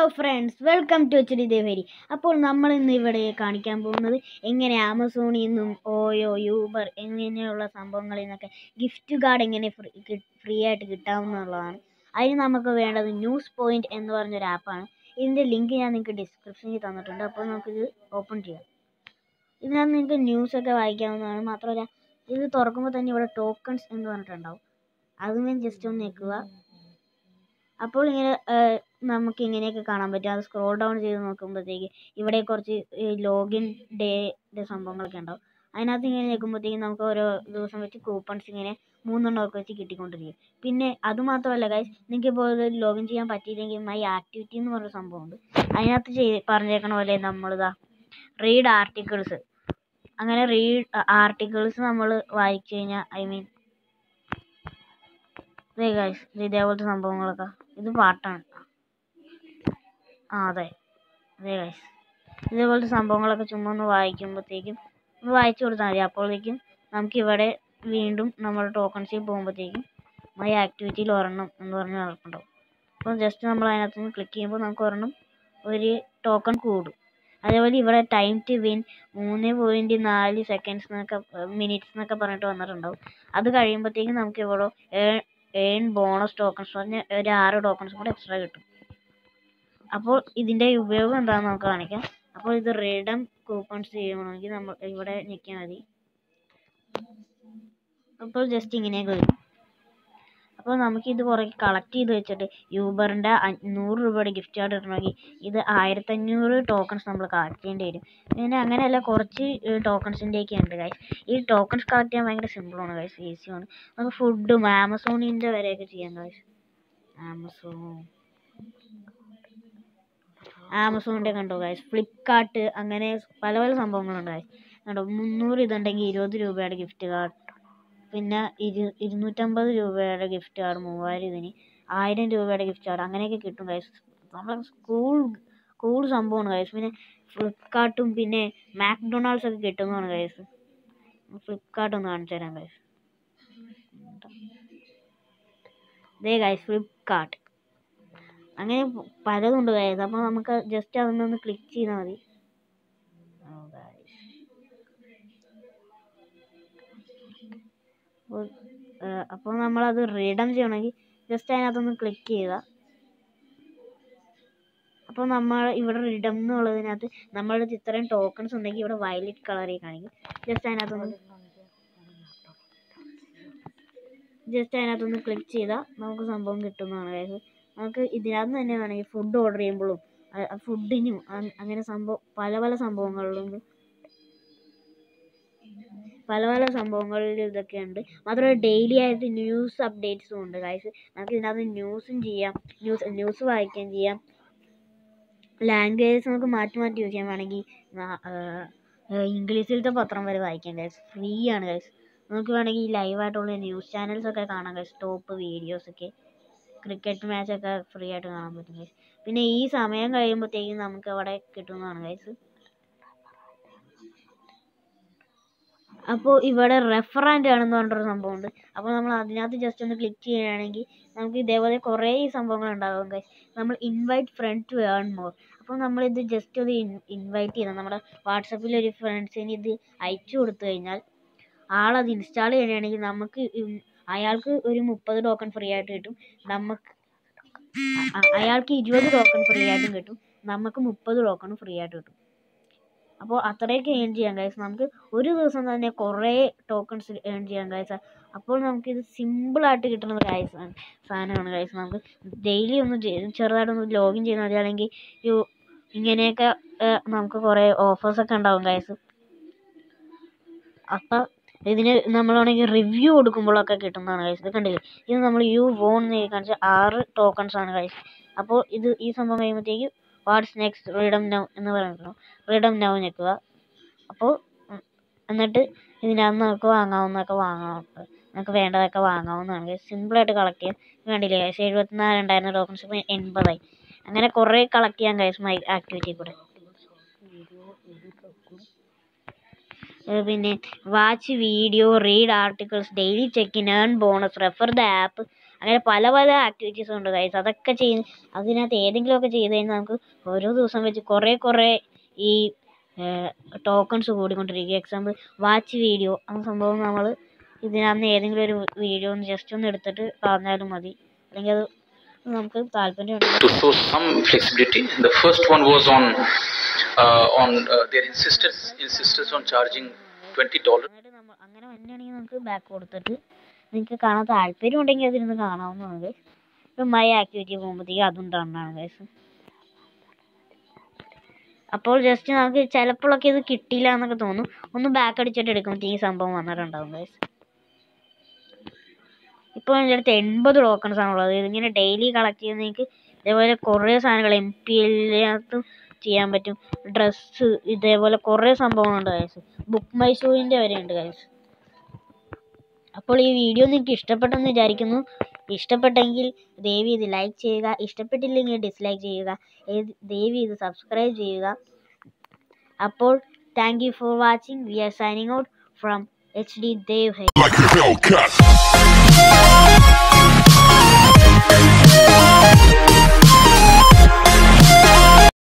Friends welcome to H D ദേവേരി അപ്പോൾ നമ്മൾ ഇന്ന് ഇവിടെ കാണിക്കാൻ പോകുന്നത് എങ്ങനെ ആമസോണിൽ നിന്നും ഓയോ യൂബർ എങ്ങനെയുള്ള സംഭവങ്ങളിൽ നിന്നൊക്കെ ഗിഫ്റ്റ് കാർഡ് എങ്ങനെ ഫ്രീ ഫ്രീ ആയിട്ട് കിട്ടാവുന്നതാണ് അതിന് നമുക്ക് വേണ്ടത് ന്യൂസ് പോയിന്റ് എന്ന് പറഞ്ഞൊരു ആപ്പാണ് ഇതിൻ്റെ ലിങ്ക് ഞാൻ നിങ്ങൾക്ക് ഡിസ്ക്രിപ്ഷനിൽ തന്നിട്ടുണ്ട് അപ്പോൾ നമുക്കിത് ഓപ്പൺ ചെയ്യാം ഇതിനകത്ത് നിങ്ങൾക്ക് ന്യൂസൊക്കെ വായിക്കാവുന്നതാണ് മാത്രമല്ല ഇത് തുറക്കുമ്പോൾ തന്നെ ഇവിടെ ടോക്കൺസ് എന്ന് പറഞ്ഞിട്ടുണ്ടാവും അതും ജസ്റ്റ് ഒന്ന് ഞെക്കുക അപ്പോൾ ഇങ്ങനെ നമുക്ക് ഇങ്ങനെയൊക്കെ കാണാൻ പറ്റും അത് സ്ക്രോൾ ഡൗൺ ചെയ്ത് നോക്കുമ്പോഴത്തേക്ക് ഇവിടെ കുറച്ച് ലോഗിൻ ഡേയുടെ സംഭവങ്ങളൊക്കെ ഉണ്ടാവും അതിനകത്ത് ഇങ്ങനെ നിൽക്കുമ്പോഴത്തേക്കും നമുക്ക് ഓരോ ദിവസം വെച്ച് കൂപ്പൺസ് ഇങ്ങനെ മൂന്നെണ്ണമൊക്കെ വെച്ച് കിട്ടിക്കൊണ്ടിരിക്കും പിന്നെ അത് മാത്രമല്ല ഗൈസ് നിങ്ങൾക്ക് ഇപ്പോൾ ലോഗിൻ ചെയ്യാൻ പറ്റിയില്ലെങ്കിൽ മൈ ആക്ടിവിറ്റി എന്ന് പറഞ്ഞ സംഭവമുണ്ട് അതിനകത്ത് ചെയ്ത് പറഞ്ഞേക്കണ പോലെ നമ്മളിതാ റീഡ് ആർട്ടിക്കിൾസ് അങ്ങനെ റീഡ് ആർട്ടിക്കിൾസ് നമ്മൾ വായിച്ചു കഴിഞ്ഞാൽ ഐ മീൻ ഇതേ ഗൈസ് ഇതേപോലത്തെ സംഭവങ്ങളൊക്കെ ഇത് പാട്ടാണ് ആ അതെ അതെ ഗൈസ് ഇതേപോലത്തെ സംഭവങ്ങളൊക്കെ ചുമ്മാ ഒന്ന് വായിക്കുമ്പോഴത്തേക്കും ഒന്ന് വായിച്ചു കൊടുത്താൽ മതി അപ്പോഴേക്കും നമുക്ക് ഇവിടെ വീണ്ടും നമ്മുടെ ടോക്കൺസിൽ പോകുമ്പോഴത്തേക്കും മൈ ആക്ടിവിറ്റിയിൽ ഒരെണ്ണം എന്ന് പറഞ്ഞ് നടക്കുന്നുണ്ടാവും അപ്പോൾ ജസ്റ്റ് നമ്മൾ അതിനകത്ത് നിന്ന് ക്ലിക്ക് ചെയ്യുമ്പോൾ നമുക്ക് ഒരെണ്ണം ഒരു ടോക്കൺ കൂടും അതേപോലെ ഇവിടെ ടൈം ടു വിൻ മൂന്ന് പോയിൻറ്റ് നാല് സെക്കൻഡ്സ് എന്നൊക്കെ മിനിറ്റ്സ് എന്നൊക്കെ പറഞ്ഞിട്ട് വന്നിട്ടുണ്ടാവും അത് കഴിയുമ്പോഴത്തേക്കും നമുക്ക് ഇവിടെ ഏൺ ബോണസ് ടോക്കൺസ് പറഞ്ഞ് ഒരു ആറ് ടോക്കൺസ് കൂടെ എക്സ്ട്രാ കിട്ടും അപ്പോൾ ഇതിൻ്റെ ഉപയോഗം എന്താണെന്ന് നമുക്ക് കാണിക്കാം അപ്പോൾ ഇത് റിഡം കൂപ്പൺസ് ചെയ്യണമെങ്കിൽ നമ്മൾ ഇവിടെ ഞെക്കിയാൽ മതി അപ്പോൾ ജസ്റ്റ് ഇങ്ങനെയൊക്കെ വരും അപ്പോൾ നമുക്ക് ഇത് കുറേ കളക്ട് ചെയ്ത് വെച്ചിട്ട് യൂബറിൻ്റെ നൂറ് രൂപയുടെ ഗിഫ്റ്റ് കാർഡ് കിട്ടണമെങ്കിൽ ഇത് ആയിരത്തഞ്ഞൂറ് ടോക്കൺസ് നമ്മൾ കളക്ട് ചെയ്യേണ്ടി വരും പിന്നെ അങ്ങനെയല്ല കുറച്ച് ടോക്കൺസിൻ്റെയൊക്കെ ഉണ്ട് ഗൈസ് ഈ ടോക്കൺസ് കളക്ട് ചെയ്യാൻ ഭയങ്കര സിമ്പിളാണ് ഗൈസ് ഈസിയാണ് നമുക്ക് ഫുഡും ആമസോണിൻ്റെ വരെയൊക്കെ ചെയ്യാം ഗൈസ് ആമസോൺ ആമസോണിൻ്റെ കണ്ടോ ഗൈസ് ഫ്ലിപ്കാർട്ട് അങ്ങനെ പല പല സംഭവങ്ങളുണ്ട് ഗൈസ് കണ്ടോ മുന്നൂറ് ഇതുണ്ടെങ്കിൽ ഇരുപത് രൂപയുടെ ഗിഫ്റ്റ് കാർഡ് പിന്നെ ഇരു ഇരുന്നൂറ്റമ്പത് രൂപയുടെ ഗിഫ്റ്റ് കാർഡ് മൂവായിരം ഇതിന് ആയിരം രൂപയുടെ ഗിഫ്റ്റ് കാർഡ് അങ്ങനെയൊക്കെ കിട്ടും ഗൈസ് നമ്മളെ സ്കൂൾ കൂൾ സംഭവമാണ് ഗൈസ് പിന്നെ ഫ്ലിപ്കാർട്ടും പിന്നെ മാക്ഡൊണാൾഡ്സ് ഒക്കെ കിട്ടുന്നതാണ് ഗൈസ് ഫ്ലിപ്കാർട്ട് ഒന്ന് കാണിച്ചു തരാം ഗൈസ് ഇതേ ഗൈസ് ഫ്ലിപ്കാർട്ട് അങ്ങനെ പലതുണ്ട് ഗൈസ് അപ്പോൾ നമുക്ക് ജസ്റ്റ് അതൊന്നൊന്ന് ക്ലിക്ക് ചെയ്താൽ മതി അപ്പോൾ നമ്മളത് റീഡം ചെയ്യണമെങ്കിൽ ജസ്റ്റ് അതിനകത്തൊന്ന് ക്ലിക്ക് ചെയ്യുക അപ്പോൾ നമ്മൾ ഇവിടെ റിഡം എന്നുള്ളതിനകത്ത് നമ്മളുടെ ഇത്രയും ടോക്കൺസ് ഉണ്ടെങ്കിൽ ഇവിടെ വയലറ്റ് കളറിൽ കാണിക്കും ജസ്റ്റ് അതിനകത്തൊന്ന് ജസ്റ്റ് അതിനകത്തൊന്ന് ക്ലിക്ക് ചെയ്താൽ നമുക്ക് സംഭവം കിട്ടുന്നതാണ് അതായത് നമുക്ക് ഇതിനകത്ത് തന്നെ വേണമെങ്കിൽ ഫുഡ് ഓർഡർ ചെയ്യുമ്പോഴും ഫുഡിനും അങ്ങനെ സംഭവം പല പല സംഭവങ്ങളിലും പല പല സംഭവങ്ങളിൽ ഇതൊക്കെ ഉണ്ട് മാത്രമല്ല ഡെയിലി ആയിട്ട് ന്യൂസ് അപ്ഡേറ്റ്സും ഉണ്ട് ഗൈസ് നമുക്ക് ഇതിനകത്ത് ന്യൂസും ചെയ്യാം ന്യൂസ് ന്യൂസ് വായിക്കുകയും ചെയ്യാം ലാംഗ്വേജസ് നമുക്ക് മാറ്റി മാറ്റി യൂസ് ചെയ്യാൻ വേണമെങ്കിൽ ഇംഗ്ലീഷിലത്തെ പത്രം വരെ വായിക്കാം ഗൈസ് ഫ്രീ ആണ് ഗൈസ് നമുക്ക് വേണമെങ്കിൽ ലൈവായിട്ടുള്ള ന്യൂസ് ചാനൽസ് ഒക്കെ കാണാം ഗൈസ് ടോപ്പ് വീഡിയോസ് ഒക്കെ ക്രിക്കറ്റ് മാച്ചൊക്കെ ഫ്രീ ആയിട്ട് കാണാൻ പറ്റും ഗൈസ് പിന്നെ ഈ സമയം കഴിയുമ്പോഴത്തേക്കും നമുക്ക് അവിടെ കിട്ടുന്നതാണ് ഗൈസ് അപ്പോൾ ഇവിടെ റെഫറൻ്റ് ആണെന്ന് പറഞ്ഞിട്ടൊരു സംഭവമുണ്ട് അപ്പോൾ നമ്മൾ അതിനകത്ത് ജസ്റ്റ് ഒന്ന് ക്ലിക്ക് ചെയ്യുകയാണെങ്കിൽ നമുക്ക് ഇതേപോലെ കുറേ സംഭവങ്ങൾ ഉണ്ടാകും ഗൈസ് നമ്മൾ invite friend to earn more അപ്പോൾ നമ്മളിത് ജസ്റ്റ് ഒന്ന് ഇൻവൈറ്റ് ചെയ്യണം നമ്മുടെ വാട്സപ്പിൽ ഒരു ഫ്രണ്ട്സിന് ഇത് അയച്ചു കൊടുത്തു കഴിഞ്ഞാൽ ആളത് ഇൻസ്റ്റാൾ ചെയ്യുകയാണെങ്കിൽ നമുക്ക് അയാൾക്ക് ഒരു മുപ്പത് ടോക്കൺ ഫ്രീ ആയിട്ട് കിട്ടും നമുക്ക് അയാൾക്ക് ഇരുപത് ടോക്കൺ ഫ്രീ ആയിട്ടും കിട്ടും നമുക്ക് മുപ്പത് ടോക്കൺ ഫ്രീ ആയിട്ട് കിട്ടും അപ്പോൾ അത്രയൊക്കെ ഏൺ ചെയ്യാം ഗൈസ് നമുക്ക് ഒരു ദിവസം തന്നെ കുറേ ടോക്കൺസ് ഏൺ ചെയ്യാം ഗൈസ് അപ്പോൾ നമുക്കിത് സിമ്പിളായിട്ട് കിട്ടുന്ന ഗൈസ് സാധനമാണ് ഗൈസ് നമുക്ക് ഡെയിലി ഒന്ന് ചെറുതായിട്ടൊന്ന് ലോഗിൻ ചെയ്താൽ മതി അല്ലെങ്കിൽ യു ഇങ്ങനെയൊക്കെ നമുക്ക് കുറേ ഓഫേഴ്സൊക്കെ ഉണ്ടാവും ഗൈസ് അപ്പം ഇതിന് നമ്മളാണെങ്കിൽ റിവ്യൂ കൊടുക്കുമ്പോഴൊക്കെ കിട്ടുന്നതാണ് ഗൈസ് ഇത് കണ്ടില്ലേ ഇത് നമ്മൾ യു വോൺ എന്ന് കാണിച്ച ആറ് ടോക്കൺസ് ആണ് ഗൈസ് അപ്പോൾ ഇത് ഈ സംഭവം കഴിയുമ്പോഴത്തേക്ക് വാട്ട്സ് നെക്സ്റ്റ് റീഡം നൗ എന്ന് പറയുന്നു റീഡം നൗ ഞെക്കുക അപ്പോൾ എന്നിട്ട് ഇതിനകത്ത് നമുക്ക് വാങ്ങാവുന്നതൊക്കെ വാങ്ങാം നമുക്ക് വേണ്ടതൊക്കെ വാങ്ങാവുന്നതാണ് സിമ്പിളായിട്ട് കളക്ട് ചെയ്യാം വേണ്ടില്ലേ ഗൈസ് എഴുപത്തിനാല് ഉണ്ടായിരുന്ന ടോക്കൺസ് ഇപ്പോൾ എൺപതായി അങ്ങനെ കുറേ കളക്ട് ചെയ്യാൻ ഗൈസ് മൈ ആക്ടിവിറ്റി കൂടെ പിന്നെ watch video read articles daily check in earn bonus refer the app അങ്ങനെ പല പല ആക്ടിവിറ്റീസും ഉണ്ട് ഗൈസ് അതൊക്കെ ചെയ്ത് അതിനകത്ത് ഏതെങ്കിലുമൊക്കെ ചെയ്ത് കഴിഞ്ഞാൽ നമുക്ക് ഓരോ ദിവസം വെച്ച് കുറേ കുറേ ഈ ടോക്കൺസ് കൂടിക്കൊണ്ടിരിക്കും എക്സാമ്പിൾ വാച്ച് വീഡിയോ ആ സംഭവം നമ്മൾ ഇതിനകത്ത് ഏതെങ്കിലും ഒരു വീഡിയോ ഒന്ന് ജസ്റ്റ് ഒന്ന് എടുത്തിട്ട് പറഞ്ഞാലും മതി അല്ലെങ്കിൽ അത് നമുക്ക് താല്പര്യമുണ്ടെങ്കിൽ to show some flexibility. The first one was on uh, on uh, their insistence insistence on charging twenty dollars. എന്നിട്ട് നമ്മൾ അങ്ങനെ തന്നെയാണെങ്കിൽ നമുക്ക് ബാക്ക് കൊടുത്തിട്ട് നിങ്ങൾക്ക് കാണാൻ താല്പര്യം ഉണ്ടെങ്കിൽ അതിരുന്ന് കാണാവുന്നതാണ് ഇപ്പം മൈ ആക്ടിവിറ്റി പോകുമ്പോഴത്തേക്കും അതും ഡണ്ണാണ് ഗൈസ് അപ്പോൾ ജസ്റ്റ് നമുക്ക് ചിലപ്പോഴൊക്കെ ഇത് കിട്ടിയില്ല എന്നൊക്കെ തോന്നും ഒന്ന് ബാക്ക് അടിച്ചിട്ട് എടുക്കുമ്പോഴത്തേക്കും ഈ സംഭവം വന്നിട്ടുണ്ടാവും ഗൈസ് ഇപ്പോൾ എൻ്റെ അടുത്ത് എൺപത് ടോക്കൺസ് ആണുള്ളത് ഇതിങ്ങനെ ഡെയിലി കളക്ട് ചെയ്യുന്ന നിങ്ങൾക്ക് ഇതേപോലെ കുറേ സാധനങ്ങൾ എം പി എല്ലാത്തും ചെയ്യാൻ പറ്റും ഡ്രസ്സ് ഇതേപോലെ കുറേ സംഭവങ്ങളുണ്ട് ഗൈസ് ബുക്ക് മൈ ഷൂവിൻ്റെ വരെ ഉണ്ട് ഗൈസ് അപ്പോൾ ഈ വീഡിയോ നിങ്ങൾക്ക് ഇഷ്ടപ്പെട്ടെന്ന് വിചാരിക്കുന്നു ഇഷ്ടപ്പെട്ടെങ്കിൽ ദയവ് ഇത് ലൈക്ക് ചെയ്യുക ഇഷ്ടപ്പെട്ടില്ലെങ്കിൽ ഡിസ്ലൈക്ക് ചെയ്യുക ഏത് ദയവ് ഇത് സബ്സ്ക്രൈബ് ചെയ്യുക അപ്പോൾ thank you for watching we are signing out from H D ദേവ് ഹെ like a Hellcat.